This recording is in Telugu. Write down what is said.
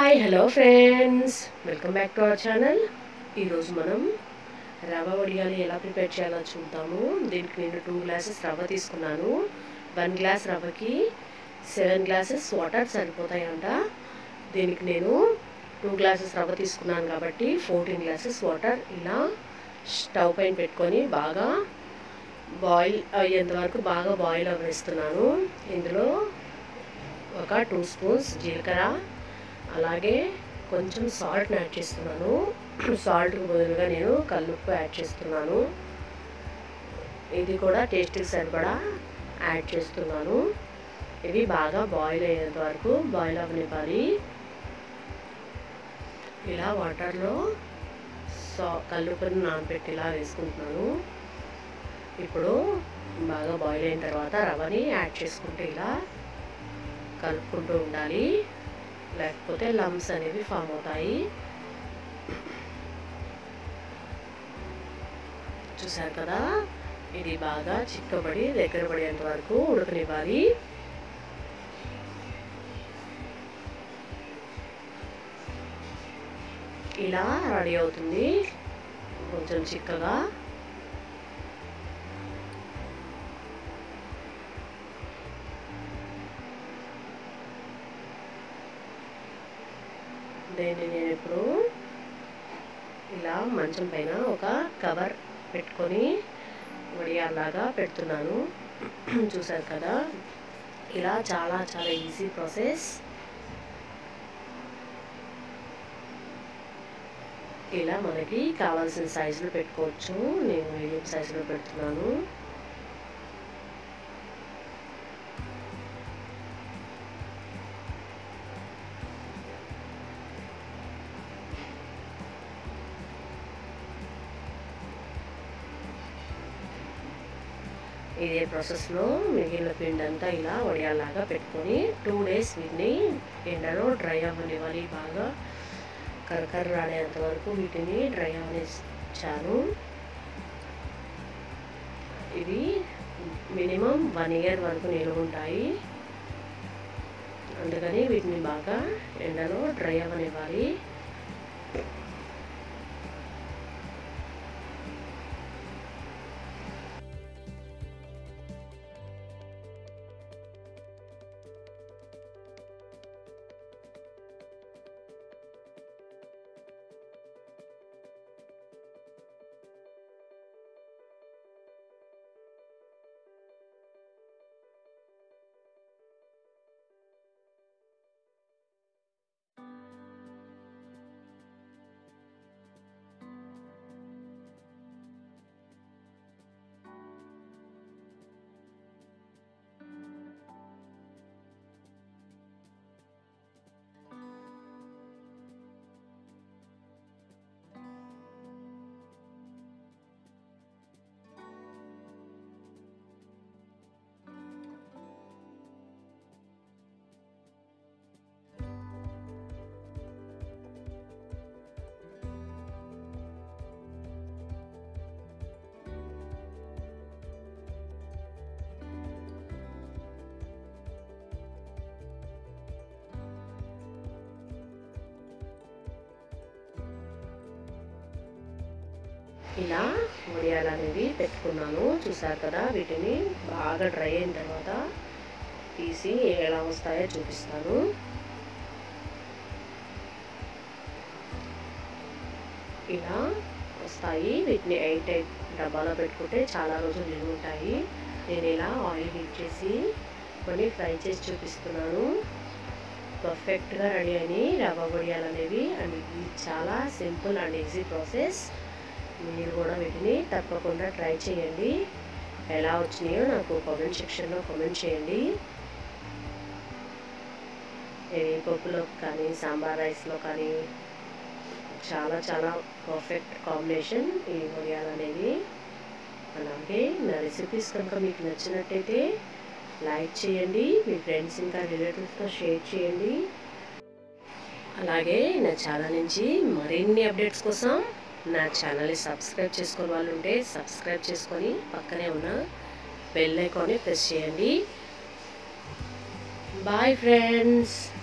hi hello friends welcome back to our channel ఈరోజు మనం రవ్వ వడియాలు ఎలా ప్రిపేర్ చేయాలో చూద్దాము దీనికి నేను టూ గ్లాసెస్ రవ్వ తీసుకున్నాను వన్ గ్లాస్ రవ్వకి సెవెన్ గ్లాసెస్ వాటర్ సరిపోతాయంట దీనికి నేను టూ గ్లాసెస్ రవ్వ తీసుకున్నాను కాబట్టి ఫోర్టీన్ గ్లాసెస్ వాటర్ ఇలా స్టవ్ పైన పెట్టుకొని బాగా బాయిల్ అయ్యేంత వరకు బాగా బాయిల్ అవ్వేస్తున్నాను ఇందులో ఒక టూ స్పూన్స్ జీలకర్ర అలాగే కొంచెం సాల్ట్ని యాడ్ చేస్తున్నాను సాల్ట్కి బదులుగా నేను కల్లుప్పు యాడ్ చేస్తున్నాను ఇది కూడా టేస్ట్కి సరిపడా యాడ్ చేస్తున్నాను ఇవి బాగా బాయిల్ అయ్యేంత వరకు బాయిల్ అవ్వనివ్వాలి ఇలా వాటర్లో సా కల్లుప్పుని నానబెట్టి ఇలా వేసుకుంటున్నాను ఇప్పుడు బాగా బాయిల్ అయిన తర్వాత రవ్వని యాడ్ చేసుకుంటే ఇలా కలుపుకుంటూ ఉండాలి లేకపోతే లమ్స్ అనేవి ఫామ్ అవుతాయి చూసారు కదా ఇది బాగా చిక్కబడి దగ్గర పడేంత వరకు ఉడకనివ్వాలి ఇలా రెడీ అవుతుంది కొంచెం చిక్కగా దీన్ని నేను ఇప్పుడు ఇలా మంచం పైన ఒక కవర్ పెట్టుకొని వడియాలాగా పెడుతున్నాను చూసారు కదా ఇలా చాలా చాలా ఈజీ ప్రాసెస్ ఇలా మనకి కావాల్సిన సైజులో పెట్టుకోవచ్చు నేను మీడియం సైజులో పెడుతున్నాను ఇదే ప్రాసెస్లో మిగిలిన పిండి అంతా ఇలా వడియాలాగా పెట్టుకొని టూ డేస్ వీటిని ఎండలో డ్రై అవ్వనివ్వాలి బాగా కరకర రాడేంత వరకు వీటిని డ్రై అవ్వనిచ్చాను ఇవి మినిమం వన్ ఇయర్ వరకు నిలువ ఉంటాయి అందుకని వీటిని బాగా ఎండలో డ్రై అవ్వనివ్వాలి ఇలా వడియాలు అనేవి పెట్టుకున్నాను చూసారు కదా వీటిని బాగా డ్రై అయిన తర్వాత తీసి ఎలా వస్తాయో చూపిస్తాను ఇలా వస్తాయి వీటిని ఎయిట్ ఎయిట్ డబ్బాలో పెట్టుకుంటే చాలా రోజులు నిల్వ ఉంటాయి నేను ఇలా ఆయిల్ హీట్ చేసి కొన్ని ఫ్రై చేసి చూపిస్తున్నాను పర్ఫెక్ట్గా రెడీ అయినాయి రవ్వ వడియాలు అనేవి అండ్ ఇది చాలా సింపుల్ అండ్ ఈజీ ప్రాసెస్ మీరు కూడా వీటిని తప్పకుండా ట్రై చేయండి ఎలా వచ్చినాయో నాకు కామెంట్ సెక్షన్లో కామెంట్ చేయండి ఇది పప్పులో కానీ సాంబార్ రైస్లో కానీ చాలా చాలా పర్ఫెక్ట్ కాంబినేషన్ ఈ వడియాలు అనేవి అలాగే నా రెసిపీస్ కనుక మీకు నచ్చినట్టయితే లైక్ చేయండి మీ ఫ్రెండ్స్ ఇంకా రిలేటివ్స్తో షేర్ చేయండి అలాగే నా ఛానల్ నుంచి మరిన్ని అప్డేట్స్ కోసం నా ఛానల్ని సబ్స్క్రైబ్ చేసుకునే వాళ్ళు ఉంటే సబ్స్క్రైబ్ చేసుకొని పక్కనే ఉన్న బెల్ ఐకాన్ని ప్రెస్ చేయండి బాయ్ ఫ్రెండ్స్